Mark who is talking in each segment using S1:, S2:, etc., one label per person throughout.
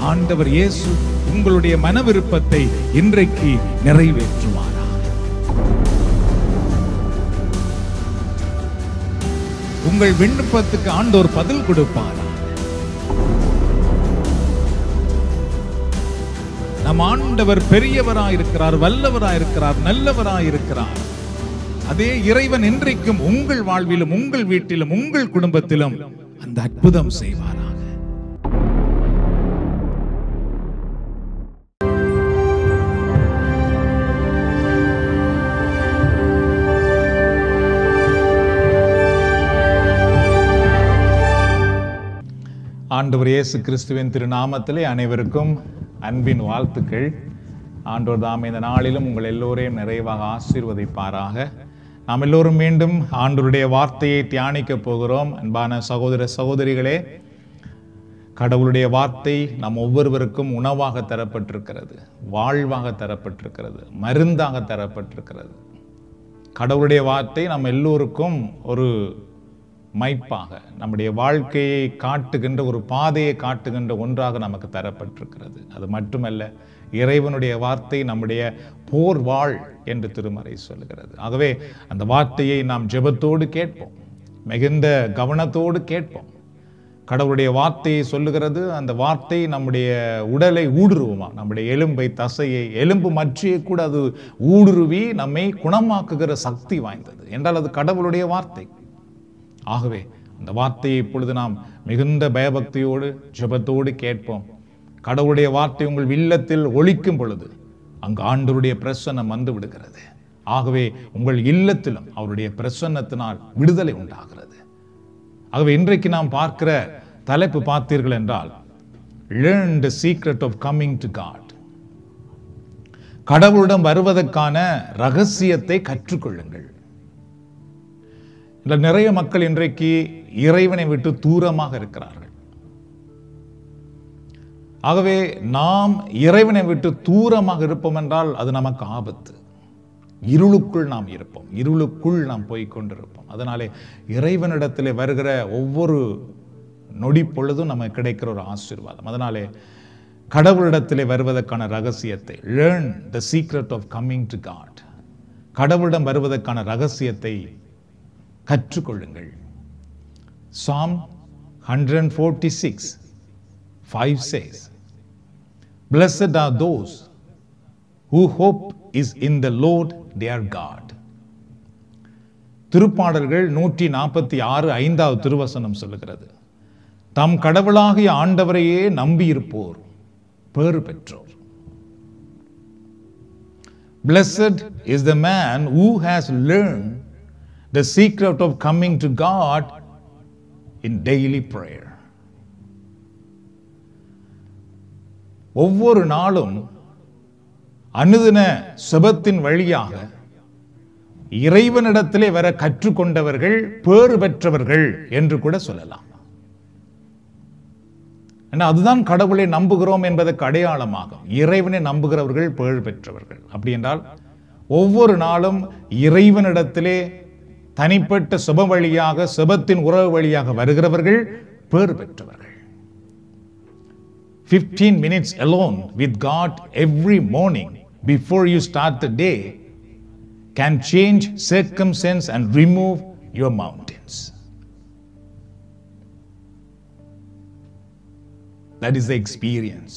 S1: ஆண்டவர் இயேசு உங்களுடைய மன விருப்பத்தை இன்றைக்கு நிறைவேற்றுவாராக உங்கள் விண்ணப்பத்துக்கு ஆண்டோர் பதில் கொடுப்பாரா நம் ஆண்டவர் பெரியவராயிருக்கிறார் வல்லவராயிருக்கிறார் நல்லவராயிருக்கிறார் அதே இறைவன் இன்றைக்கும் உங்கள் வாழ்விலும் உங்கள் வீட்டிலும் உங்கள் குடும்பத்திலும் அந்த அற்புதம் செய்வாராக ஆண்டவர் இயேசு கிறிஸ்துவின் திருநாமத்திலே அனைவருக்கும் அன்பின் வாழ்த்துக்கள் ஆண்டவர் தாம் இந்த நாளிலும் உங்கள் எல்லோரையும் நிறைவாக ஆசீர்வதிப்பாராக நாம் எல்லோரும் மீண்டும் ஆண்டவருடைய வார்த்தையை தியானிக்க போகிறோம் அன்பான சகோதர சகோதரிகளே கடவுளுடைய வார்த்தை நம் ஒவ்வொருவருக்கும் உணவாக தரப்பட்டிருக்கிறது வாழ்வாக தரப்பட்டிருக்கிறது மருந்தாக தரப்பட்டிருக்கிறது கடவுளுடைய வார்த்தை நம் எல்லோருக்கும் ஒரு மைப்பாக நம்முடைய வாழ்க்கையை காட்டுகின்ற ஒரு பாதையை காட்டுகின்ற ஒன்றாக நமக்கு தரப்பட்டிருக்கிறது அது மட்டுமல்ல இறைவனுடைய வார்த்தை நம்முடைய போர் வாழ் என்று திருமறை சொல்கிறது ஆகவே அந்த வார்த்தையை நாம் ஜெபத்தோடு கேட்போம் மிகுந்த கவனத்தோடு கேட்போம் கடவுளுடைய வார்த்தையை சொல்லுகிறது அந்த வார்த்தை நம்முடைய உடலை ஊடுருவுமா நம்முடைய எலும்பை தசையை எலும்பு மற்றியை கூட அது ஊடுருவி நம்மை குணமாக்குகிற சக்தி வாய்ந்தது என்றால் அது கடவுளுடைய வார்த்தை ஆகவே அந்த வார்த்தையை இப்பொழுது நாம் மிகுந்த பயபக்தியோடு ஜெபத்தோடு கேட்போம் கடவுளுடைய வார்த்தை உங்கள் இல்லத்தில் ஒழிக்கும் பொழுது அங்கு ஆண்டவருடைய பிரசன்னம் வந்து விடுகிறது ஆகவே உங்கள் இல்லத்திலும் அவருடைய பிரசன்னத்தினால் விடுதலை உண்டாகிறது ஆகவே இன்றைக்கு நாம் பார்க்கிற தலைப்பு பார்த்தீர்கள் என்றால் learn the secret of coming to God கடவுளிடம் வருவதற்கான ரகசியத்தை கற்றுக்கொள்ளுங்கள் இல்லை நிறைய மக்கள் இன்றைக்கு இறைவனை விட்டு தூரமாக இருக்கிறார்கள் ஆகவே நாம் இறைவனை விட்டு தூரமாக இருப்போம் என்றால் அது நமக்கு ஆபத்து இருளுக்குள் நாம் இருப்போம் இருளுக்குள் நாம் போய் கொண்டிருப்போம் அதனாலே இறைவனிடத்திலே வருகிற ஒவ்வொரு நொடி பொழுதும் நமக்கு கிடைக்கிற ஒரு ஆசீர்வாதம் அதனாலே கடவுளிடத்திலே வருவதற்கான ரகசியத்தை learn the secret of coming to God கடவுளிடம் வருவதற்கான ரகசியத்தை கற்றுக்கொள்ளுங்கள் psalm hundred forty six five says blessed are those who hope is in the Lord their God திருப்பாடல்கள் நூற்றி நாற்பத்தி ஆறு ஐந்தாவது திருவசனம் சொல்லுகிறது தம் கடவுளாகிய ஆண்டவரையே நம்பியிருப்போர் பேறு பெற்றோர் Blessed is the man who has learned the secret of coming to God in daily prayer. ஒவ்வொரு நாளும் அனுதின சுபத்தின் வழியாக இறைவனிடத்திலே வர கற்றுக்கொண்டவர்கள் பேறு பெற்றவர்கள் என்று கூட சொல்லலாம் ஏன்னா அதுதான் கடவுளை நம்புகிறோம் என்பதற்கு அடையாளமாகும் இறைவனை நம்புகிறவர்கள் பேறு பெற்றவர்கள் அப்படி என்றால் ஒவ்வொரு நாளும் இறைவனிடத்திலே தனிப்பட்ட சுப வழியாக சுபத்தின் உறவு வழியாக வருகிறவர்கள் பேறு பெற்றவர்கள் 15 minutes alone with God every morning before you start the day can change circumstance and remove your mountains. That is the experience.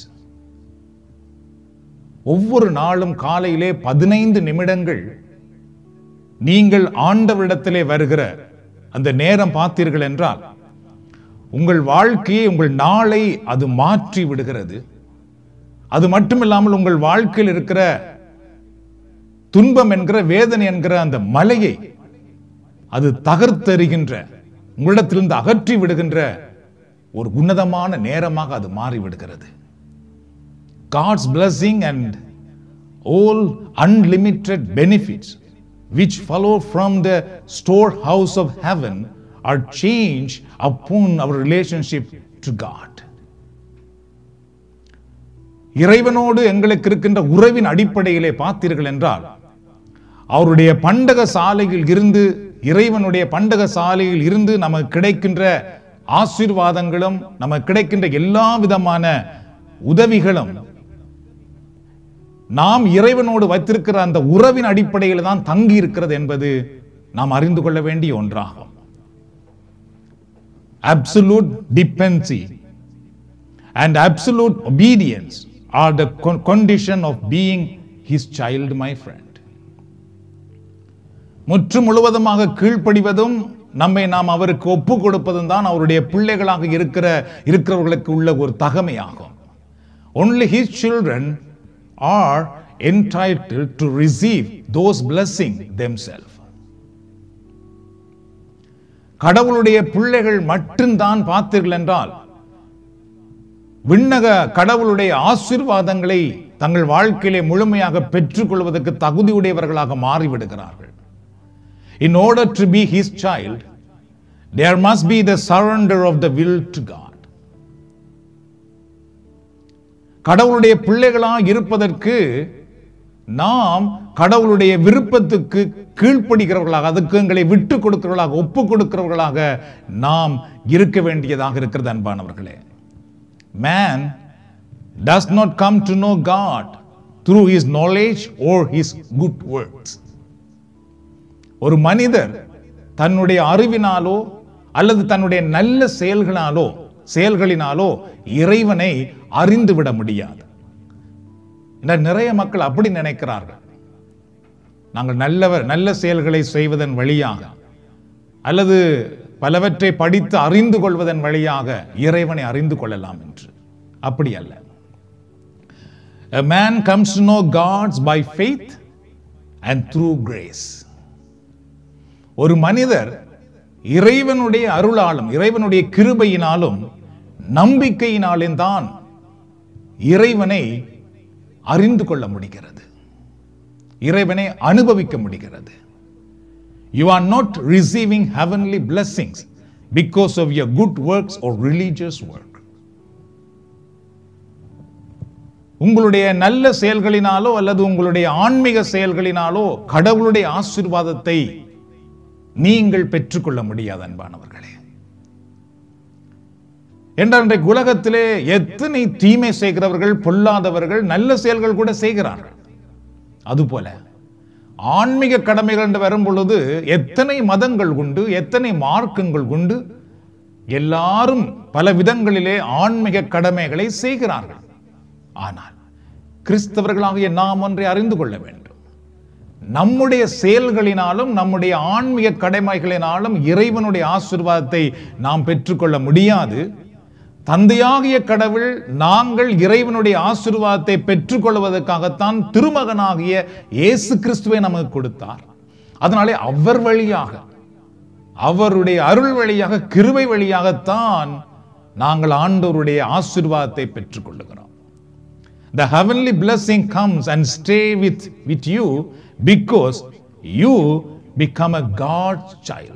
S1: ஒவ்வொரு நாளும் காலையிலே பதினைந்து நிமிடங்கள் நீங்கள் ஆண்டவரிடத்திலே வருகிற அந்த நேரம் பார்த்தீர்கள் என்றால் உங்கள் வாழ்க்கையை உங்கள் நாளை அது மாற்றி விடுகிறது அது மட்டுமில்லாமல் உங்கள் வாழ்க்கையில் இருக்கிற துன்பம் என்கிற வேதனை என்கிற அந்த மலையை அது தகர்த்தெறிகின்ற உங்களிடத்திலிருந்து அகற்றி விடுகின்ற ஒரு உன்னதமான நேரமாக அது மாறிவிடுகிறது God's blessing and all unlimited benefits which follow from the storehouse of heaven are changed upon our relationship to God. இறைவனோடு எங்களுக்கு இருக்கின்ற உறவின் அடிப்படையிலே பார்த்தீர்கள் என்றால் அவருடைய பண்டக சாலையில் இருந்து இறைவனுடைய பண்டக சாலையில் இருந்து நமக்கு கிடைக்கின்ற ஆசீர்வாதங்களும் நமக்கு கிடைக்கின்ற எல்லா விதமான உதவிகளும் நாம் இறைவனோடு வைத்திருக்கிற அந்த உறவின் அடிப்படையில் தான் தங்கி இருக்கிறது என்பது நாம் அறிந்து கொள்ள வேண்டிய ஒன்றாகும் absolute dependency and absolute obedience are the con- condition of being his child my friend முற்று முழுவதுமாக கீழ்ப்படிவதும் நம்மை நாம் அவருக்கு ஒப்பு கொடுப்பதும் தான் அவருடைய பிள்ளைகளாக இருக்கிற இருக்கிறவர்களுக்கு உள்ள ஒரு தகமையாகும் only his children are entitled to receive those blessing themselves கடவுளுடைய பிள்ளைகள் மட்டும்தான் பார்த்தீர்கள் என்றால் விண்ணக கடவுளுடைய ஆசீர்வாதங்களை தங்கள் வாழ்க்கையிலே முழுமையாக பெற்றுக்கொள்வதற்கு தகுதியுடையவர்களாக மாறிவிடுகிறார்கள் in order to be his child there must be the surrender of the will to god கடவுளுடைய பிள்ளைகளாக இருப்பதற்கு நாம் கடவுளுடைய விருப்பத்துக்கு கீழ்ப்படுகிறவர்களாக அதுக்கு எங்களை விட்டு கொடுக்கிறவர்களாக ஒப்பு கொடுக்கிறவர்களாக நாம் இருக்க வேண்டியதாக இருக்கிறது அன்பானவர்களே man does not come to know God through his knowledge or his good works. ஒரு மனிதர் தன்னுடைய அறிவினாலோ அல்லது தன்னுடைய நல்ல செயல்களாலோ செயல்களினாலோ இறைவனை அறிந்து விட முடியாது இந்த நிறைய மக்கள் அப்படி நினைக்கிறார்கள் நாங்கள் நல்லவர் நல்ல செயல்களை செய்வதன் வழியாக அல்லது பலவற்றை படித்து அறிந்து கொள்வதன் வழியாக இறைவனை அறிந்து கொள்ளலாம் என்று அப்படி அல்ல A man comes to know God's by faith and through grace. ஒரு மனிதர் இறைவனுடைய அருளாலும் இறைவனுடைய கிருபையினாலும் நம்பிக்கையினாலும் தான் இறைவனை அறிந்து கொள்ள முடிகிறது இறைவனை அனுபவிக்க முடிகிறது You are not receiving heavenly blessings because of your good works or religious work. உங்களுடைய நல்ல செயல்களினாலோ அல்லது உங்களுடைய ஆன்மீக செயல்களினாலோ கடவுளுடைய ஆசீர்வாதத்தை நீங்கள் பெற்றுக்கொள்ள முடியாது அன்பானவர்களே என்றால் இன்றைக்கு உலகத்திலே எத்தனை தீமை செய்கிறவர்கள் பொல்லாதவர்கள் நல்ல செயல்கள் கூட செய்கிறார்கள் அதுபோல ஆன்மீக கடமைகள் என்று வரும் பொழுது எத்தனை மதங்கள் உண்டு எத்தனை மார்க்கங்கள் உண்டு எல்லாரும் பல விதங்களிலே ஆன்மீக கடமைகளை செய்கிறார்கள் ஆனால் கிறிஸ்தவர்களாகிய நாம் ஒன்றை அறிந்து கொள்ள வேண்டும் நம்முடைய செயல்களினாலும் நம்முடைய ஆன்மீக கடமைகளினாலும் இறைவனுடைய ஆசீர்வாதத்தை நாம் பெற்றுக்கொள்ள முடியாது தந்தையாகிய கடவுள் நாங்கள் இறைவனுடைய ஆசீர்வாதத்தை பெற்றுக்கொள்வதற்காகத்தான் திருமகனாகிய இயேசு கிறிஸ்துவை நமக்கு கொடுத்தார் அதனாலே அவர் வழியாக அவருடைய அருள் வழியாக கிருபை வழியாகத்தான் நாங்கள் ஆண்டவருடைய ஆசீர்வாதத்தை பெற்றுக்கொள்ளுகிறோம் The heavenly blessing comes and stay with, with you because you become a God's child.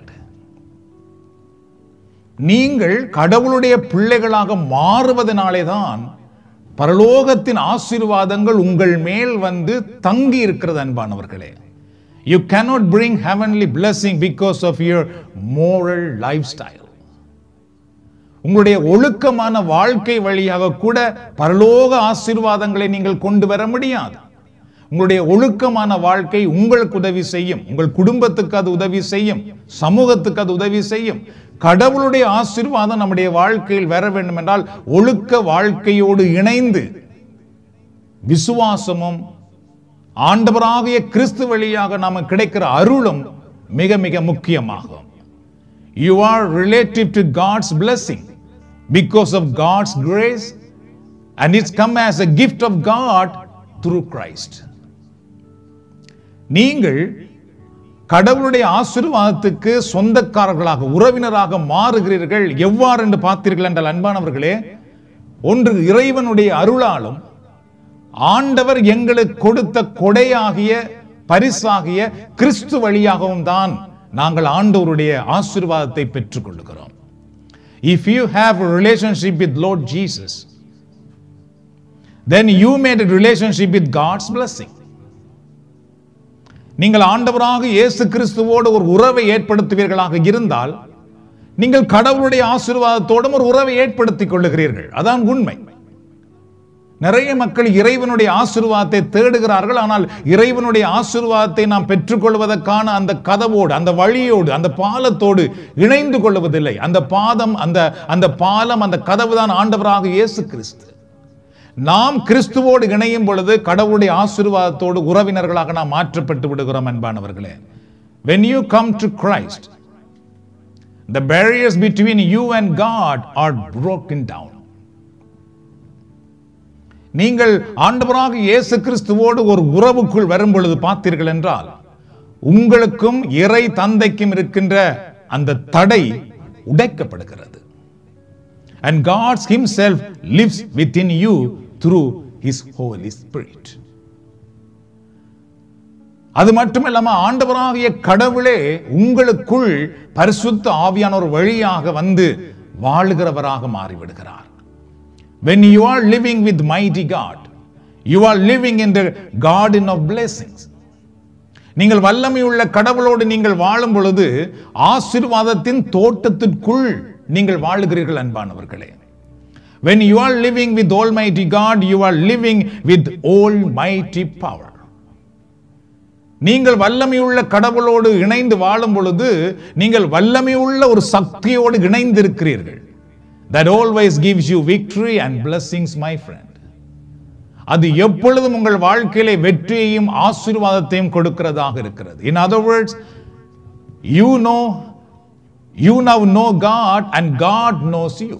S1: நீங்கள் கடவுளுடைய பிள்ளைகளாக மாறுவதனாலே தான் பரலோகத்தின் ஆசீர்வாதங்கள் உங்கள் மேல் வந்து தங்கி இருக்கிறது அன்பானவர்களே you cannot bring heavenly blessing because of your moral lifestyle உங்களுடைய ஒழுக்கமான வாழ்க்கை வழியாக கூட பரலோக ஆசீர்வாதங்களை நீங்கள் கொண்டு வர முடியாது உங்களுடைய ஒழுக்கமான வாழ்க்கை உங்களுக்கு உதவி செய்யும் உங்கள் குடும்பத்துக்கு அது உதவி செய்யும் சமூகத்துக்கு அது உதவி செய்யும் கடவுளுடைய ஆசீர்வாதம் நம்முடைய வாழ்க்கையில் வர வேண்டும் என்றால் ஒழுக்க வாழ்க்கையோடு இணைந்து விசுவாசமும் ஆண்டவராகிய கிறிஸ்து வழியாக நமக்கு கிடைக்கிற அருளும் மிக மிக முக்கியமாகும் You are relative to God's blessing because of God's grace, and it's come as a gift of God through Christ. நீங்கள் கடவுளுடைய ஆசீர்வாதத்துக்கு சொந்தக்காரர்களாக உறவினராக மாறுகிறீர்கள் எவ்வாறு என்று பார்த்தீர்கள் என்றால் அன்பானவர்களே ஒன்று இறைவனுடைய அருளாலும் ஆண்டவர் எங்களுக்கு கொடுத்த கொடையாகிய பரிசாகிய கிறிஸ்து வழியாகவும் தான் நாங்கள் ஆண்டவருடைய ஆசீர்வாதத்தை பெற்றுக் கொள்ளுகிறோம் if you have relationship with Lord Jesus then you made relationship with God's blessing நீங்கள் ஆண்டவராக இயேசு கிறிஸ்துவோடு ஒரு உறவை ஏற்படுத்துவீர்களாக இருந்தால் நீங்கள் கடவுளுடைய ஆசீர்வாதத்தோடும் ஒரு உறவை ஏற்படுத்திக் கொள்ளுகிறீர்கள் அதான் உண்மை நிறைய மக்கள் இறைவனுடைய ஆசீர்வாதத்தை தேடுகிறார்கள் ஆனால் இறைவனுடைய ஆசீர்வாதத்தை நாம் பெற்றுக்கொள்வதற்கான அந்த கதவோடு அந்த வழியோடு அந்த பாலத்தோடு இணைந்து கொள்வதில்லை அந்த பாதம் அந்த அந்த பாலம் அந்த கதவு தான் ஆண்டவராக இயேசு கிறிஸ்து நாம் கிறிஸ்துவோடு இணையும் பொழுது கடவுளுடைய ஆசீர்வாதத்தோடு உறவினர்களாக நாம் மாற்றப்பட்டு விடுகிறோம் அன்பானவர்களே when you come to christ the barriers between you and god are broken down நீங்கள் ஆண்டவராக இயேசு கிறிஸ்துவோடு ஒரு உறவுக்குள் வரும் பொழுது பார்த்தீர்கள் என்றால் உங்களுக்கும் இறை தந்தைக்கும் இருக்கின்ற அந்த தடை உடைக்கப்படுகிறது and God himself lives within you through his holy spirit அது மட்டுமில்லாம ஆண்டவராகிய கடவுளே உங்களுக்குள் பரிசுத்த ஆவியானவர் வழியாக வந்து வாழுகிறவராக மாறிவிடுகிறார் when you are living with mighty god you are living in the garden of blessings நீங்கள் வல்லமையுள்ள கடவுளோடு நீங்கள் வாழும் பொழுது ஆசீர்வாதத்தின் தோட்டத்திற்குள் நீங்கள் வாழுகிறீர்கள் அன்பானவர்களே when you are living with almighty god you are living with almighty power நீங்கள் வல்லமையுள்ள கடவுளோடு இணைந்து வாழும் பொழுது நீங்கள் வல்லமையுள்ள ஒரு சக்தியோடு இணைந்து இருக்கிறீர்கள் that always gives you victory and blessings my friend அது எப்பொழுதும் உங்கள் வாழ்க்கையிலே வெற்றியையும் ஆசீர்வாதத்தையும் கொடுக்கிறதாக இருக்கிறது in other words you know you now know god and god knows you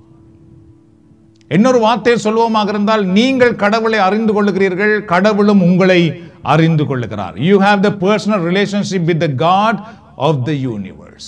S1: இன்னொரு வார்த்தையை சொல்வோமாக இருந்தால் நீங்கள் கடவுளை அறிந்து கொள்ளுகிறீர்கள் கடவுளும் உங்களை அறிந்து கொள்ளுகிறார் you have the personal relationship with the God of the universe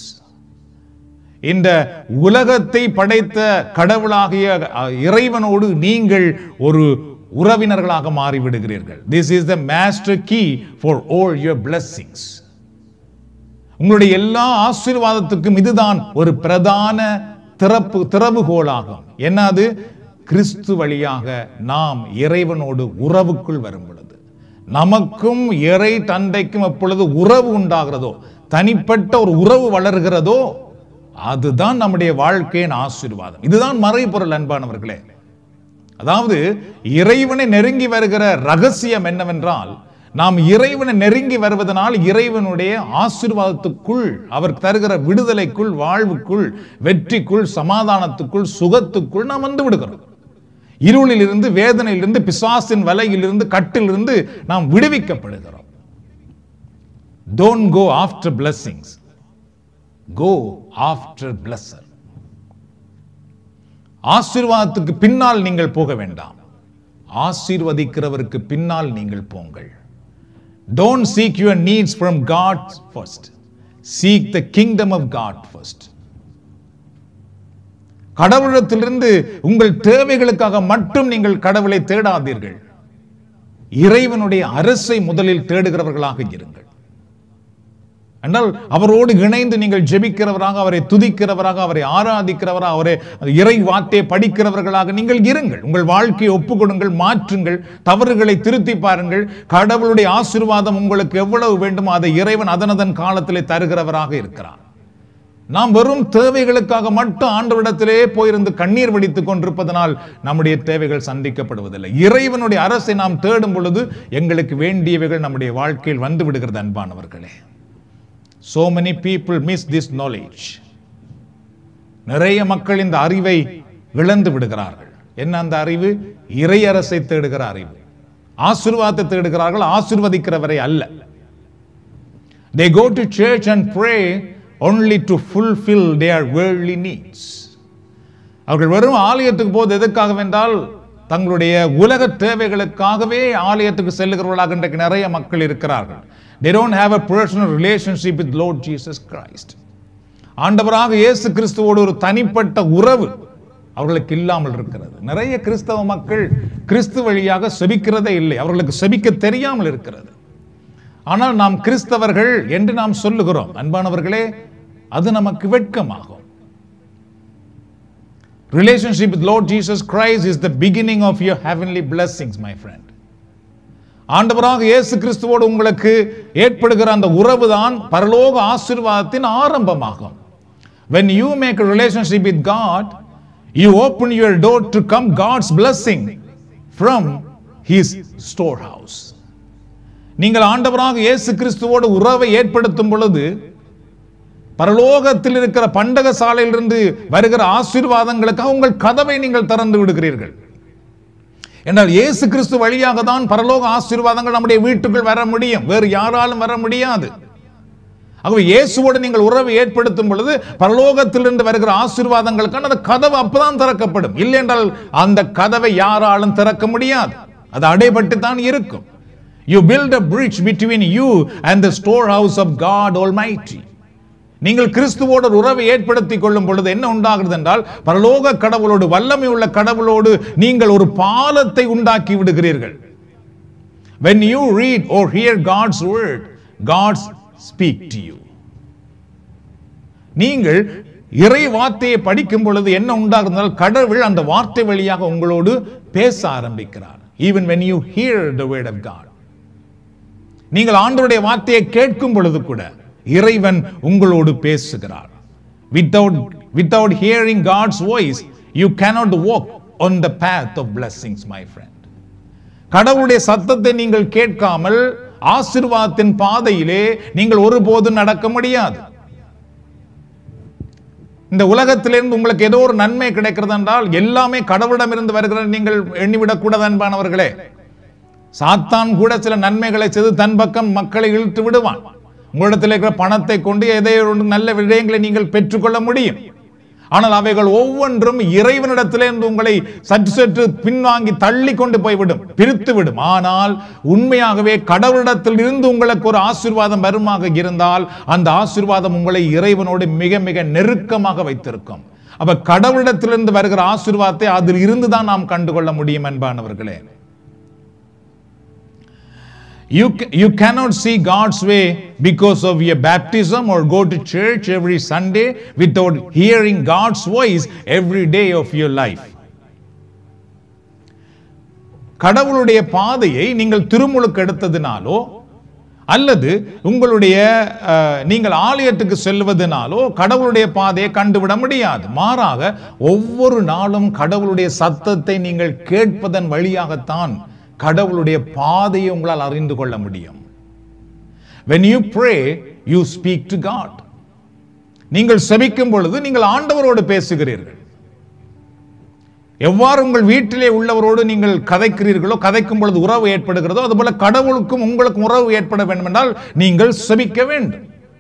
S1: இந்த உலகத்தை படைத்த கடவுளாகிய அஹ், இறைவனோடு நீங்கள் ஒரு உறவினர்களாக மாறிவிடுகிறீர்கள் this is the master key for all your blessings உங்களுடைய எல்லா ஆசீர்வாதத்துக்கும் இதுதான் ஒரு பிரதான திறப்பு திறவுகோலாகும் என்னது கிறிஸ்து வழியாக நாம் இறைவனோடு உறவுக்குள் வரும் பொழுது நமக்கும் இறை தந்தைக்கும் எப்பொழுது உறவு உண்டாகிறதோ தனிப்பட்ட ஒரு உறவு வளர்கிறதோ அதுதான் நம்முடைய வாழ்க்கையின் ஆசீர்வாதம் இதுதான் மறைபொருள் அன்பானவர்களே அதாவது இறைவனை நெருங்கி வருகிற ரகசியம் என்னவென்றால் நாம் இறைவனை நெருங்கி வருவதனால் இறைவனுடைய ஆசீர்வாதத்துக்குள் அவர் தருகிற விடுதலைக்குள் வாழ்வுக்குள் வெற்றிக்குள் சமாதானத்துக்குள் சுகத்துக்குள் நாம் வந்து விடுகிறோம் இருளிலிருந்து வேதனையிலிருந்து பிசாசின் வலையிலிருந்து கட்டிலிருந்து நாம் விடுவிக்கப்படுகிறோம் don't go after blessings go after blesser ஆசீர்வாதத்துக்கு பின்னால் நீங்கள் போக வேண்டாம் ஆசீர்வதிக்கிறவருக்கு பின்னால் நீங்கள் போங்கள் don't seek your needs from God first seek the kingdom of God first கடவுளத்திலிருந்து உங்கள் தேவைகளுக்காக மட்டும் நீங்கள் கடவுளை தேடாதீர்கள் இறைவனுடைய அரசை முதலில் தேடுகிறவர்களாக இருங்கள் என்றால் அவரோடு இணைந்து நீங்கள் ஜெபிக்கிறவராக அவரை துதிக்கிறவராக அவரை ஆராதிக்கிறவராக அவரை இறை வார்த்தையை படிக்கிறவர்களாக நீங்கள் இருங்கள் உங்கள் வாழ்க்கையை ஒப்புக்கொடுங்கள் மாற்றுங்கள் தவறுகளை திருத்தி பாருங்கள் கடவுளுடைய ஆசீர்வாதம் உங்களுக்கு எவ்வளவு வேண்டுமோ அதை இறைவன் அதனதன் காலத்திலே தருகிறவராக இருக்கிறார் நாம் வெறும் தேவைகளுக்காக மட்டும் ஆண்டவரிடத்திலே போயிருந்து கண்ணீர் வடித்துக் கொண்டிருப்பதனால் நம்முடைய தேவைகள் சந்திக்கப்படுவதில்லை இறைவனுடைய அரசை நாம் தேடும் பொழுது எங்களுக்கு வேண்டியவைகள் நம்முடைய வாழ்க்கையில் வந்து விடுகிறது அன்பானவர்களே so many people miss this knowledge நிறைய மக்கள் இந்த அறிவை இழந்து விடுகிறார்கள் என்ன அந்த அறிவு இறை அரசை தேடுகிற அறிவு ஆசீர்வாதத்தை தேடுகிறார்கள் ஆசீர்வதிக்கிறவரை அல்ல they go to church and pray only to fulfill their worldly needs அவர்கள் வெறும் ஆலயத்துக்கு போது எதற்காக என்றால் தங்களுடைய உலக தேவைகளுக்காகவே ஆலயத்துக்கு செல்லுகிறவர்களாக இன்றைக்கு நிறைய மக்கள் இருக்கிறார்கள் they don't have a personal relationship with lord jesus christ ஆண்டவராக இயேசு கிறிஸ்துவோடு ஒரு தனிப்பட்ட உறவு அவர்களுக்கு இல்லாமல் இருக்கிறது நிறைய கிறிஸ்தவ மக்கள் கிறிஸ்து வழியாக செபிக்கிறதே இல்லை அவர்களுக்கு செபிக்க தெரியாமல் இருக்கிறது ஆனால் நாம் கிறிஸ்தவர்கள் என்று நாம் சொல்லுகிறோம் அன்பானவர்களே அது நமக்கு வெட்கமாகும் relationship with lord jesus christ is the beginning of your heavenly blessings my friend ஆண்டவராக இயேசு கிறிஸ்துவோடு உங்களுக்கு ஏற்படுகிற அந்த உறவுதான் பரலோக ஆசீர்வாதத்தின் ஆரம்பமாகும் when you make a relationship with god you open your door to come god's blessing from his store house நீங்கள் ஆண்டவராக இயேசு கிறிஸ்துவோடு உறவை ஏற்படுத்தும் பொழுது பரலோகத்தில் இருக்கிற பண்டக சாலையிலிருந்து வருகிற ஆசீர்வாதங்களுக்காக உங்கள் கதவை நீங்கள் திறந்து விடுகிறீர்கள் என்றால் இயேசு கிறிஸ்து வழியாக தான் பரலோக ஆசீர்வாதங்கள் நம்முடைய வீட்டுக்குள் வர முடியும் வேறு யாராலும் வர முடியாது ஆகவே இயேசுவோடு நீங்கள் உறவை ஏற்படுத்தும் பொழுது பரலோகத்திலிருந்து வருகிற ஆசீர்வாதங்களுக்கான அந்த கதவு அப்பதான் திறக்கப்படும் இல்லை என்றால் அந்த கதவை யாராலும் திறக்க முடியாது அது அடைபட்டு தான் இருக்கும் you build a bridge between you and the store house of God almighty நீங்கள் கிறிஸ்துவோடு ஒரு உறவை ஏற்படுத்திக் கொள்ளும் பொழுது என்ன உண்டாகிறது என்றால் பரலோக கடவுளோடு வல்லமை உள்ள கடவுளோடு நீங்கள் ஒரு பாலத்தை உண்டாக்கி விடுகிறீர்கள் when you read or hear god's word god speak to you நீங்கள் இறை வார்த்தையை படிக்கும் பொழுது என்ன உண்டாகிறதால் கடவுள் அந்த வார்த்தை வழியாக உங்களோடு பேச ஆரம்பிக்கிறார் even when you hear the word of god நீங்கள் ஆண்டவருடைய வார்த்தையை கேட்கும் பொழுது கூட இறைவன் உங்களோடு பேசுகிறார் without without hearing God's voice you cannot walk on the path of blessings my friend கடவுளுடைய சத்தத்தை நீங்கள் கேட்காமல் ஆசீர்வாதத்தின் பாதையிலே நீங்கள் ஒருபோதும் நடக்க முடியாது இந்த உலகத்திலிருந்து உங்களுக்கு ஏதோ ஒரு நன்மை கிடைக்கிறது என்றால் எல்லாமே கடவுளிடமிருந்து வருகிறது நீங்கள் எண்ணிவிடக் கூடாது அன்பானவர்களே சாத்தான் கூட சில நன்மைகளை செய்து தன் பக்கம் மக்களை இழுத்து விடுவான் உங்களிடத்தில் இருக்கிற பணத்தை கொண்டு எதை ஒரு நல்ல விடயங்களை நீங்கள் பெற்றுக்கொள்ள முடியும் ஆனால் அவைகள் ஒவ்வொன்றும் இறைவனிடத்திலிருந்து உங்களை சற்று சற்று பின்வாங்கி தள்ளி கொண்டு போய்விடும் பிரித்து விடும் ஆனால் உண்மையாகவே கடவுளிடத்தில் இருந்து உங்களுக்கு ஒரு ஆசீர்வாதம் வருமாக இருந்தால் அந்த ஆசீர்வாதம் உங்களை இறைவனோடு மிக மிக நெருக்கமாக வைத்திருக்கும் அப்ப கடவுளிடத்திலிருந்து வருகிற ஆசீர்வாதத்தை அதில் இருந்து தான் நாம் கண்டுகொள்ள முடியும் என்பானவர்களே You, ca- you cannot see God's way because of your baptism or go to church every Sunday without hearing God's voice every day of your life. கடவுளுடைய பாதையை நீங்கள் திருமுழுக்கு எடுத்ததினாலோ அல்லது உங்களுடைய அஹ், நீங்கள் ஆலயத்துக்கு செல்வதனாலோ கடவுளுடைய பாதையை கண்டுவிட முடியாது மாறாக ஒவ்வொரு நாளும் கடவுளுடைய சத்தத்தை நீங்கள் கேட்பதன் வழியாகத்தான் கடவுளுடைய பாதையை உங்களால் அறிந்து கொள்ள முடியும் when you pray you speak to god நீங்கள் செபிக்கும் பொழுது நீங்கள் ஆண்டவரோடு பேசுகிறீர்கள் எவ்வாறு உங்கள் வீட்டிலே உள்ளவரோடு நீங்கள் கதைக்கிறீர்களோ கதைக்கும் பொழுது உறவு ஏற்படுகிறதோ அதுபோல கடவுளுக்கும் உங்களுக்கும் உறவு ஏற்பட வேண்டும் என்றால் நீங்கள் செபிக்க வேண்டும்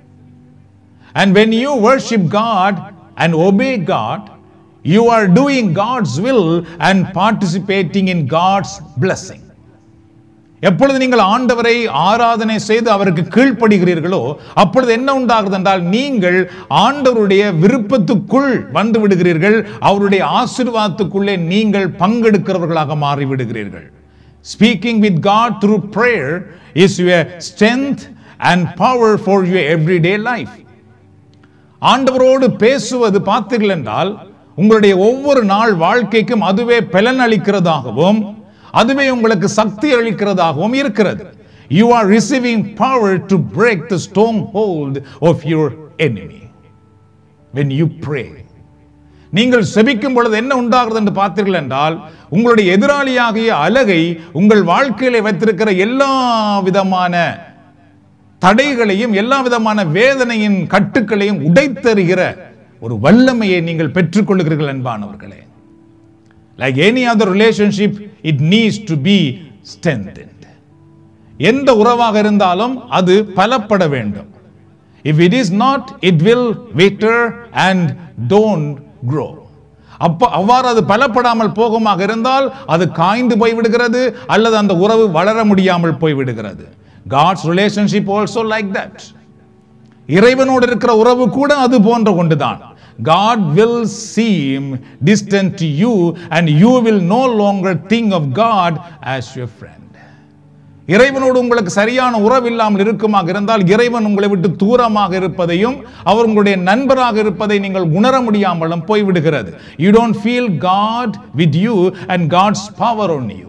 S1: and when you worship god and obey god you are doing god's will and participating in god's blessing எப்பொழுது நீங்கள் ஆண்டவரை ஆராதனை செய்து அவருக்கு கீழ்ப்படுகிறீர்களோ அப்பொழுது என்ன உண்டாகுது என்றால் நீங்கள் ஆண்டவருடைய விருப்பத்துக்குள் வந்து விடுகிறீர்கள் அவருடைய ஆசீர்வாதத்துக்குள்ளே நீங்கள் பங்கெடுக்கிறவர்களாக மாறி விடுகிறீர்கள் speaking with God through prayer is your strength and power for your everyday life ஆண்டவரோடு பேசுவது பார்த்தீர்கள் என்றால் உங்களுடைய ஒவ்வொரு நாள் வாழ்க்கைக்கும் அதுவே பலன் அளிக்கிறதாகவும் அதுவே உங்களுக்கு சக்தி அளிக்கிறதாகவும் இருக்கிறது you are receiving power to break the stronghold of your enemy when you pray நீங்கள் செபிக்கும் பொழுது என்ன உண்டாகிறது என்று பார்த்தீர்கள் என்றால் உங்களுடைய எதிராளியாகிய அழகை உங்கள் வாழ்க்கையிலே வைத்திருக்கிற எல்லா விதமான தடைகளையும் எல்லா விதமான வேதனையின் கட்டுக்களையும் உடைத்தருகிற ஒரு வல்லமையை நீங்கள் பெற்றுக்கொள்கிறீர்கள் என்பானவர்களே like any other relationship it needs to be strengthened எந்த உறவாக இருந்தாலும் அது பலப்பட வேண்டும் if it is not it will wither and don't grow அப்ப அவ்வாறு அது பலப்படாமல் போகுமாக இருந்தால் அது காய்ந்து போய் விடுகிறது அல்லது அந்த உறவு வளர முடியாமல் போய் விடுகிறது God's relationship also like that இறைவனோடு இருக்கிற உறவு கூட அது போன்ற கொண்டுதான் God will seem distant to you and you will no longer think of God as your friend. இறைவனோடு உங்களுக்கு சரியான உறவு இல்லாமல் இருக்குமாக இருந்தால் இறைவன் உங்களை விட்டு தூரமாக இருப்பதையும் அவர் உங்களுடைய நண்பராக இருப்பதை நீங்கள் உணர முடியாமலும் போய்விடுகிறது you don't feel God with you and God's power on you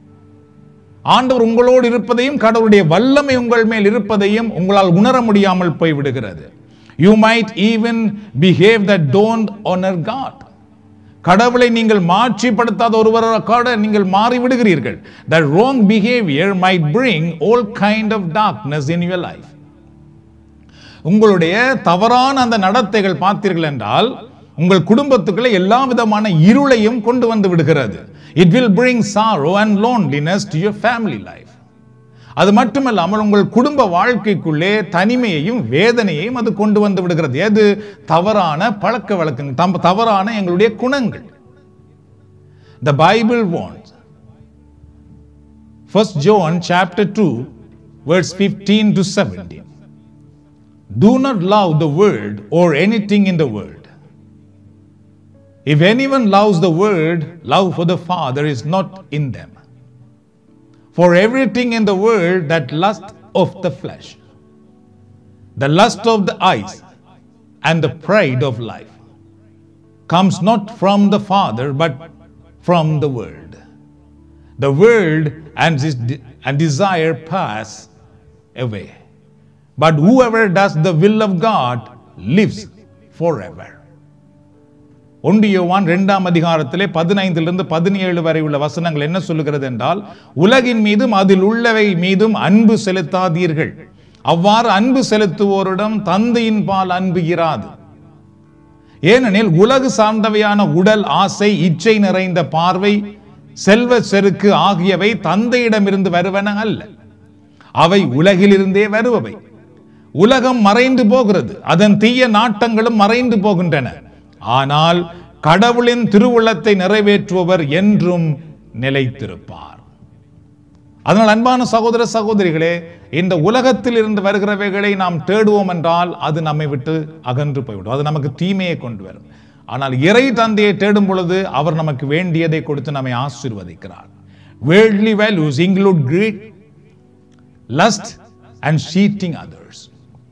S1: ஆண்டவர் உங்களோடு இருப்பதையும் கடவுளுடைய வல்லமை உங்கள் மேல் இருப்பதையும் உங்களால் உணர முடியாமல் போய்விடுகிறது you might even behave that don't honor God கடவுளை நீங்கள் மாற்றிப்படுத்தாத ஒருவராக நீங்கள் மாறிவிடுகிறீர்கள் that wrong behavior might bring all kind of darkness in your life உங்களுடைய தவறான அந்த நடத்தைகள் பார்த்தீர்கள் என்றால் உங்கள் குடும்பத்துக்குள்ள எல்லா விதமான இருளையும் கொண்டு வந்து விடுகிறது it will bring sorrow and loneliness to your family life அது மட்டுமல்லாமல் உங்கள் குடும்ப வாழ்க்கைக்குள்ளே தனிமையையும் வேதனையையும் அது கொண்டு வந்து விடுகிறது எது தவறான பழக்க வழக்கங்கள் தம்- தவறான எங்களுடைய குணங்கள் the bible wants first john chapter 2 verse 15 to 17 do not love the world or anything in the world if anyone loves the world love for the father is not in them for everything in the world that lust of the flesh, the lust of the eyes, and the pride of life comes not from the Father, but from the world. The world and its de- and desire pass away. But whoever does the will of God lives forever. ஒன்று யோவான் இரண்டாம் அதிகாரத்திலே பதினைந்திலிருந்து பதினேழு வரை உள்ள வசனங்கள் என்ன சொல்லுகிறது என்றால் உலகின் மீதும் அதில் உள்ளவை மீதும் அன்பு செலுத்தாதீர்கள் அவ்வாறு அன்பு செலுத்துவோரிடம் தந்தையின் பால் அன்பு இராது ஏனெனில் உலகு சார்ந்தவையான உடல் ஆசை இச்சை நிறைந்த பார்வை செல்வ செருக்கு ஆகியவை தந்தையிடமிருந்து வருவன அல்ல அவை உலகிலிருந்தே வருபவை உலகம் மறைந்து போகிறது அதன் தீய நாட்டங்களும் மறைந்து போகின்றன ஆனால் கடவுளின் திருவுளத்தை நிறைவேற்றுபவர் என்றும் நிலைத்திருப்பார் அதனால் அன்பான சகோதர சகோதரிகளே இந்த உலகத்தில் இருந்து வருகிறவைகளை நாம் தேடுவோம் என்றால் அது நம்மை விட்டு அகன்று போய்விடும் அது நமக்கு தீமையை கொண்டு வரும் ஆனால் இறை தந்தையை தேடும் பொழுது அவர் நமக்கு வேண்டியதை கொடுத்து நம்மை ஆசீர்வதிக்கிறார் worldly values include greed lust and cheating others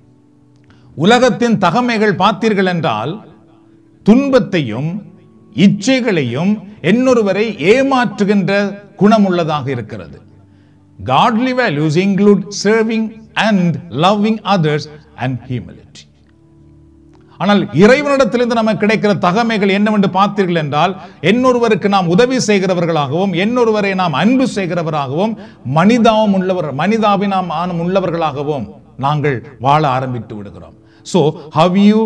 S1: உலகத்தின் தகமைகள் பார்த்தீர்கள் என்றால் துன்பத்தையும் இச்சைகளையும் இன்னொருவரை ஏமாற்றுகின்ற குணமுள்ளதாக இருக்கிறது godly values include serving and loving others and humility ஆனால் இறைவனிடத்திலிருந்து நமக்கு கிடைக்கிற தகமைகள் என்னவென்று பார்த்தீர்கள் என்றால் இன்னொருவருக்கு நாம் உதவி செய்கிறவர்களாகவும் இன்னொருவரை நாம் அன்பு செய்கிறவராகவும் மனிதாவும் உள்ளவர் மனிதாபினாம் உள்ளவர்களாகவும் நாங்கள் வாழ ஆரம்பித்து விடுகிறோம் so how you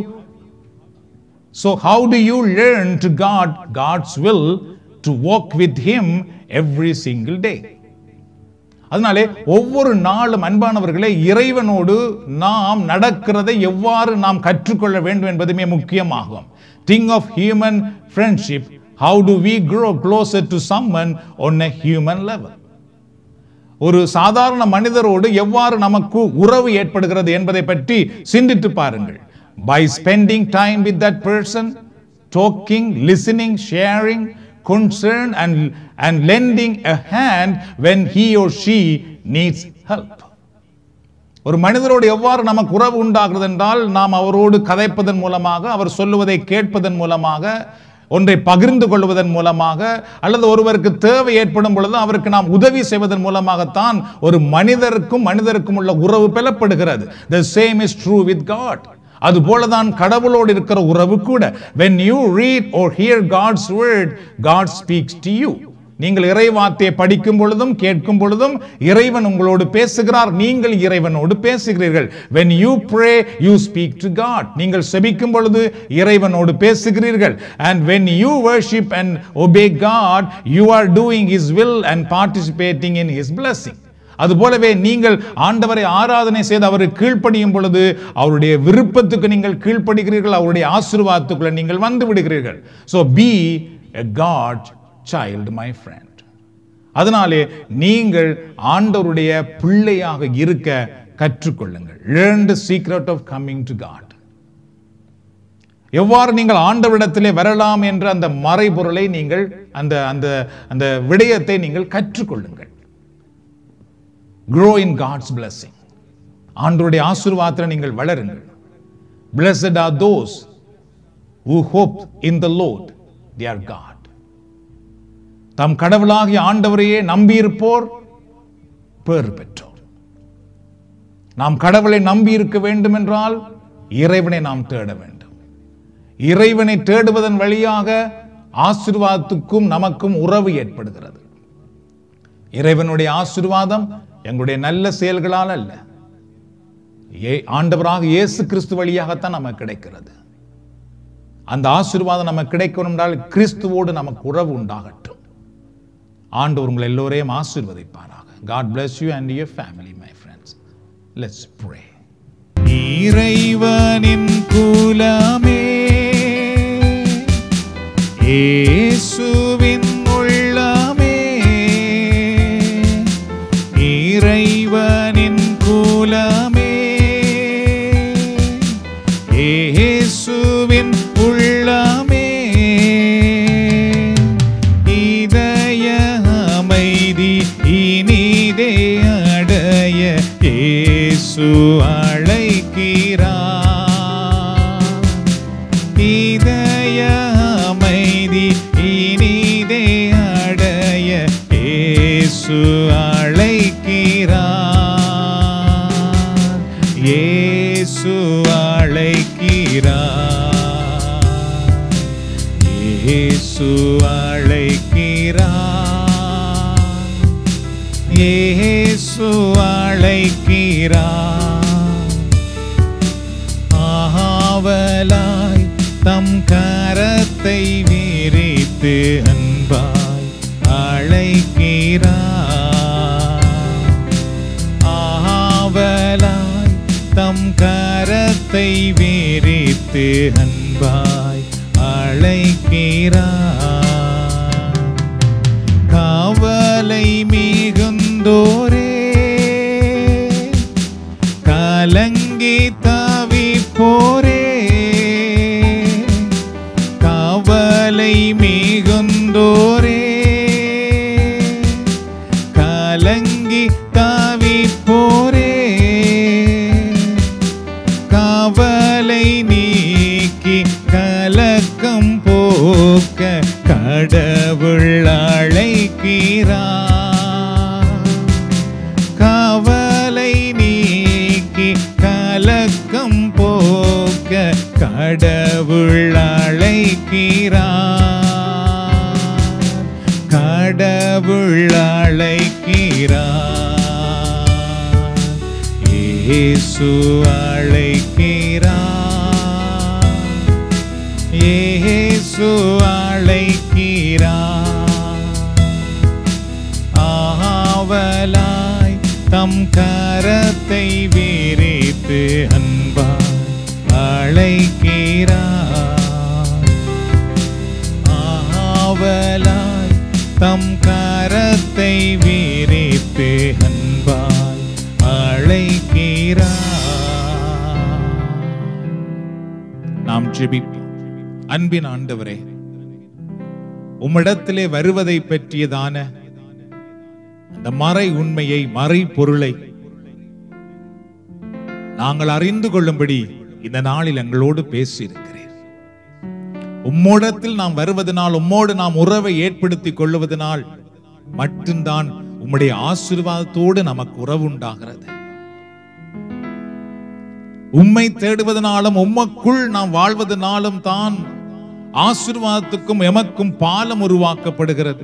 S1: so how do you learn to god god's will to walk with him every single day அதனாலே ஒவ்வொரு நாளும் அன்பானவர்களே இறைவனோடு நாம் நடக்கிறதை எவ்வாறு நாம் கற்றுக்கொள்ள வேண்டும் என்பதுமே முக்கியமாகும் think of human friendship how do we grow closer to someone a human level ஒரு சாதாரண மனிதரோடு எவ்வாறு நமக்கு உறவு ஏற்படுகிறது என்பதை பற்றி சிந்தித்து பாருங்கள் by spending time with that person talking listening sharing concern and and lending a hand when he or she needs help ஒரு மனிதரோடு எவ்வாறு நமக்கு உறவு உண்டாகிறது என்றால் நாம் அவரோடு கதைப்பதன் மூலமாக அவர் சொல்லுவதை கேட்பதன் மூலமாக ஒன்றை பகிர்ந்து கொள்வதன் மூலமாக அல்லது ஒருவருக்கு தேவை ஏற்படும் பொழுது அவருக்கு நாம் உதவி செய்வதன் மூலமாகத்தான் ஒரு மனிதருக்கும் மனிதருக்கும் உள்ள உறவு பெறப்படுகிறது the same is true with god அதுபோலதான் கடவுளோடு இருக்கிற உறவு கூட when you read or hear god's word god speaks to you நீங்கள் இறைவார்த்தையை படிக்கும் பொழுதும் கேட்கும் பொழுதும் இறைவன் உங்களோடு பேசுகிறார் நீங்கள் இறைவனோடு பேசுகிறீர்கள் when you pray you speak to god நீங்கள் செபிக்கும் பொழுது இறைவனோடு பேசுகிறீர்கள் and when you worship and obey god you are doing his will and participating in his blessing அதுபோலவே நீங்கள் ஆண்டவரை ஆராதனை செய்து அவருக்கு கீழ்ப்படியும் பொழுது அவருடைய விருப்பத்துக்கு நீங்கள் கீழ்ப்படுகிறீர்கள் அவருடைய ஆசீர்வாதத்துக்குள்ள நீங்கள் வந்து விடுகிறீர்கள் so be a God child my friend அதனாலே நீங்கள் ஆண்டவருடைய பிள்ளையாக இருக்க கற்றுக்கொள்ளுங்கள் learn the secret of coming to God எவ்வாறு நீங்கள் ஆண்டவரிடத்திலே வரலாம் என்ற அந்த மறைபொருளை நீங்கள் அந்த அந்த அந்த விடயத்தை நீங்கள் கற்றுக்கொள்ளுங்கள் grow in God's blessing. ஆண்டவருடைய ஆசீர்வாதத்தில் நீங்கள் வளருங்கள் blessed are those who hope in the Lord their God தம் கடவுளாகிய ஆண்டவரையே நம்பியிருப்போர் பேர் பெற்றோர் நாம் கடவுளை நம்பி இருக்க வேண்டும் என்றால் இறைவனை நாம் தேட வேண்டும் இறைவனை தேடுவதன் வழியாக ஆசீர்வாதத்துக்கும் நமக்கும் உறவு ஏற்படுகிறது இறைவனுடைய ஆசீர்வாதம் எங்களுடைய நல்ல செயல்களால் அல்ல ஏ ஆண்டவராக இயேசு கிறிஸ்து வழியாகத்தான் நமக்கு கிடைக்கிறது அந்த ஆசீர்வாதம் நமக்கு கிடைக்கணும் என்றால் கிறிஸ்துவோடு நமக்கு உறவு உண்டாகட்டும் ஆண்டவர் உங்கள் எல்லோரையும் ஆசீர்வதிப்பாராக God bless you and your family my friends let's pray இறைவனின் குலமே இயேசுவின் உள்ளமே இறைவனின் குலமே இயேசுவின் உள்ளமே இதய அமைதி இனிதே அடைய இயேசு அழைக்கிறார் இதய அமைதி இனிதே அடைய இயேசு அழைக்கிறார் இயேசு அழைக்கிறார் இயேசு அழைக்கிறார் இயேசு அழைக்கிறார் ஆவலாய் தம் கரத்தை விரித்து அன்பாய் அழைக்கிறார் ஆவலாய் தம் கரத்தை விரித்து அன்பாய் அழைக்கிறார் காவலை மிகுந்தோரே கலங்கி தவிப்போரே காவலை மிகுந்தோரே கலங்கி தவிப்போரே காவலை நீக்கி கலக்கம் போக்க கடவுள் அழைக்கிறார் காவலை நீக்கி கலக்கம் போக்க கடவுள் அழைக்கிறார் கடவுள் அழைக்கிறார் இயேசு அழைக்கிறார் இயேசு அழைக்கிறார் ஆவலாய் தம் கரத்தை விரித்து அன்பாய் அழைக்கிறார் ஆவலாய் தம் கரத்தை விரித்து அன்பாய் அழைக்கிறார் நாம் ஜெபிப்போம் அன்பின் ஆண்டவரே உம்மிடத்திலே வருவதை பற்றியதான அந்த மறை உண்மையை மறை பொருளை நாங்கள் அறிந்து கொள்ளும்படி இந்த நாளில் எங்களோடு பேசியிருக்கிறீர் உம்மோடத்தில் நாம் வருவதனால் உம்மோடு நாம் உறவை ஏற்படுத்திக் கொள்ளுவதனால் மட்டும்தான் உம்முடைய ஆசீர்வாதத்தோடு நமக்கு உறவு உண்டாகிறது உம்மை தேடுவதனாலும் உம்மக்குள் நாம் வாழ்வதனாலும் தான் ஆசீர்வாதத்துக்கும் எமக்கும் பாலம் உருவாக்கப்படுகிறது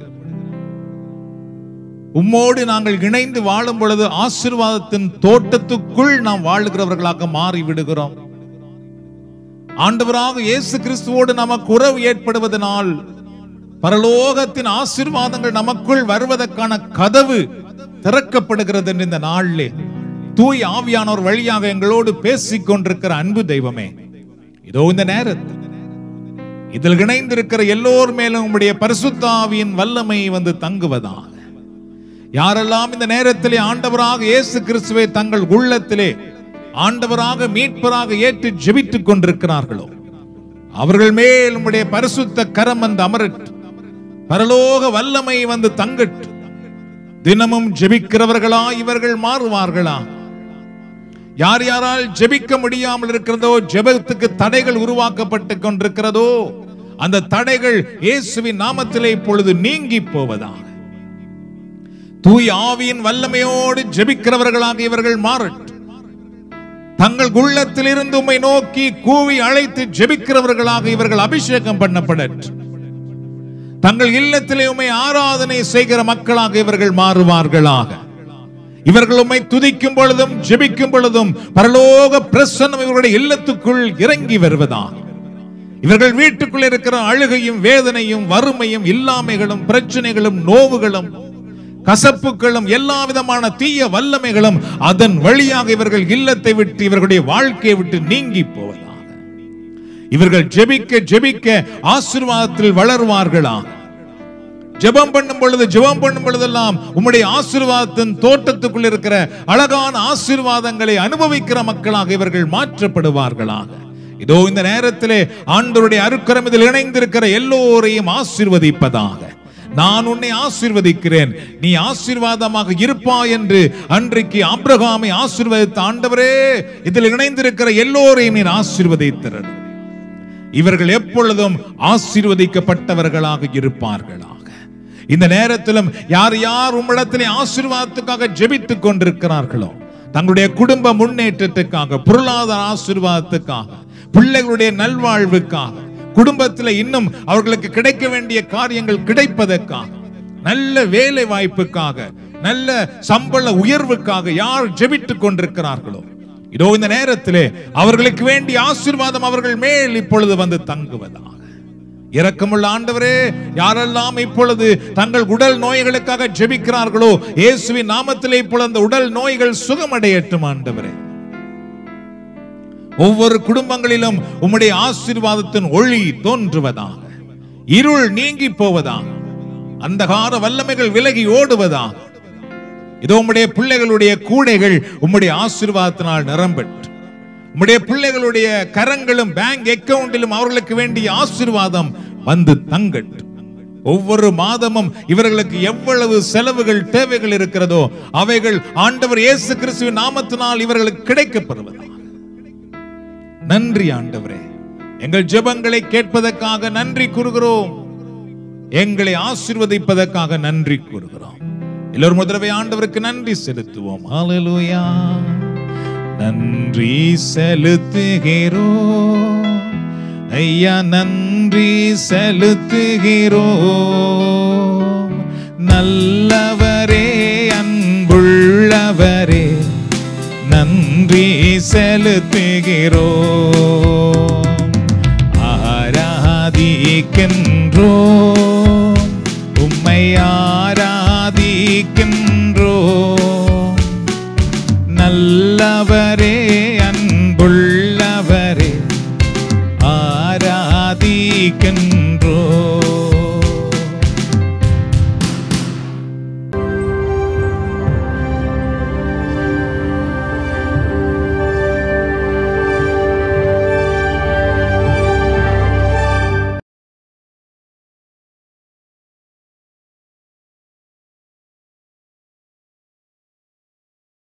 S1: உம்மோடு நாங்கள் இணைந்து வாழும் பொழுது ஆசீர்வாதத்தின் தோட்டத்துக்குள் நாம் வாழுகிறவர்களாக மாறி விடுகிறோம் ஆண்டவராக இயேசு கிறிஸ்துவோடு நமக்கு உறவு ஏற்படுவதனால் பரலோகத்தின் ஆசீர்வாதங்கள் நமக்குள் வருவதற்கான கதவு திறக்கப்படுகிறது என்று இந்த நாளிலே தூய் ஆவியானோர் வழியாக எங்களோடு பேசிக் கொண்டிருக்கிற அன்பு தெய்வமே இதோ இந்த நேரத்தில் இதில் இணைந்திருக்கிற எல்லோர் மேலும் உம்முடைய பரிசுத்த ஆவியின் வல்லமை வந்து தங்குவதாக யாரெல்லாம் இந்த நேரத்திலே ஆண்டவராக இயேசு கிறிஸ்துவை தங்கள் உள்ளத்திலே ஆண்டவராக மீட்பராக ஏற்று ஜெபித்துக் கொண்டிருக்கிறார்களோ அவர்கள் மேல் உம்முடைய பரிசுத்த கரம் வந்து அமரட்டு பரலோக வல்லமை வந்து தங்கட்டு தினமும் ஜெபிக்கிறவர்களா இவர்கள் மாறுவார்களா யார் யாரால் ஜெபிக்க முடியாமல் இருக்கிறதோ ஜெபத்துக்கு தடைகள் உருவாக்கப்பட்டு கொண்டிருக்கிறதோ அந்த தடைகள் இயேசுவின் நாமத்திலே இப்பொழுது நீங்கி போவதாக தூய் ஆவியின் வல்லமையோடு ஜெபிக்கிறவர்களாக இவர்கள் மாறட்டும் தங்கள் உள்ளத்திலிருந்து உம்மை நோக்கி கூவி அழைத்து ஜெபிக்கிறவர்களாக இவர்கள் அபிஷேகம் பண்ணப்படட்டும் தங்கள் இல்லத்திலே உம்மை ஆராதனை செய்கிற மக்களாக இவர்கள் மாறுவார்களாக இவர்கள் உம்மை துதிக்கும் பொழுதும் ஜெபிக்கும் பொழுதும் பரலோக பிரசன்னம் இவர்களுடைய இல்லத்துக்குள் இறங்கி வருவதாக இவர்கள் வீட்டுக்குள் இருக்கிற அழுகையும் வேதனையும் வறுமையும் இல்லாமைகளும் பிரச்சனைகளும் நோவுகளும் கசப்புகளும் எல்லா விதமான தீய வல்லமைகளும் அதன் வழியாக இவர்கள் இல்லத்தை விட்டு இவர்களுடைய வாழ்க்கையை விட்டு நீங்கி போவதாக இவர்கள் ஜெபிக்க ஜெபிக்க ஆசீர்வாதத்தில் வளருவார்களாக ஜெபம் பண்ணும் பொழுது ஜெபம் பண்ணும் பொழுதெல்லாம் உம்முடைய ஆசீர்வாதத்தின் தோட்டத்துக்குள் இருக்கிற அழகான ஆசீர்வாதங்களை அனுபவிக்கிற மக்களாக இவர்கள் மாற்றப்படுவார்களாக இதோ இந்த நேரத்திலே ஆண்டவருடைய அருக்கரம் இதில் இணைந்திருக்கிற எல்லோரையும் ஆசீர்வதிப்பதாக நான் உன்னை ஆசீர்வதிக்கிறேன் நீ ஆசீர்வாதமாக இருப்பாய் என்று அன்றைக்கு ஆபிரகாமை ஆசீர்வதித்த ஆண்டவரே இதில் இணைந்திருக்கிற எல்லோரையும் நீ ஆசீர்வதித்திரன் இவர்கள் எப்பொழுதும் ஆசீர்வதிக்கப்பட்டவர்களாக இருப்பார்களாக இந்த நேரத்திலும் யார் யார் உம்மிடத்திலே ஆசீர்வாதத்துக்காக ஜெபித்துக் கொண்டிருக்கிறார்களோ தங்களுடைய குடும்ப முன்னேற்றத்துக்காக பொருளாதார ஆசீர்வாதத்துக்காக பிள்ளைகளுடைய நல்வாழ்வுக்காக குடும்பத்தில் இன்னும் அவர்களுக்கு கிடைக்க வேண்டிய காரியங்கள் கிடைப்பதற்காக நல்ல வேலை வாய்ப்புக்காக நல்ல சம்பள உயர்வுக்காக யார் ஜெபித்துக் கொண்டிருக்கிறார்களோ இதோ இந்த நேரத்திலே அவர்களுக்கு வேண்டிய ஆசீர்வாதம் அவர்கள் மேல் இப்பொழுது வந்து தங்குவதாக இரக்கமுள்ள ஆண்டவரே யாரெல்லாம் இப்பொழுது தங்கள் உடல் நோய்களுக்காக ஜெபிக்கிறார்களோ இயேசுவின் நாமத்திலே இப்பொழுது அந்த உடல் நோய்கள் சுகமடையட்டும் ஆண்டவரே ஒவ்வொரு குடும்பங்களிலும் உம்முடைய ஆசீர்வாதத்தின் ஒளி தோன்றுவதாக இருள் நீங்கி போவதாக அந்தகார வல்லமைகள் விலகி ஓடுவதாக இதோ உம்முடைய பிள்ளைகளுடைய கூடைகள் உம்முடைய ஆசீர்வாதத்தினால் நிரம்பெற்று உம்முடைய பிள்ளைகளுடைய கரங்களும் பேங்க் அக்கவுண்டிலும் அவர்களுக்கு வேண்டிய ஆசீர்வாதம் வந்து தங்கட்டும் ஒவ்வொரு மாதமும் இவர்களுக்கு எவ்வளவு செலவுகள் தேவைகள் இருக்கிறதோ அவைகள் ஆண்டவர் இயேசு கிறிஸ்துவின் நாமத்தினால் இவர்களுக்கு கிடைக்கப்படுவதாக நன்றி ஆண்டவரே எங்கள் ஜெபங்களை கேட்பதற்காக நன்றி கூறுகிறோம் எங்களை ஆசீர்வதிப்பதற்காக நன்றி கூறுகிறோம் எல்லோரும் முதலவை ஆண்டவருக்கு நன்றி செலுத்துவோம் ஹalleluya நன்றி செலுத்துகிறோம் ஐயா நன்றி செலுத்துகிறோம் நல்லவரே அன்புள்ளவரே நன்றி செலுத்துகிறோம் ஆராதிக்கின்றோம் உம்மை ஆராதிக்கின்றோம் நல்லவரே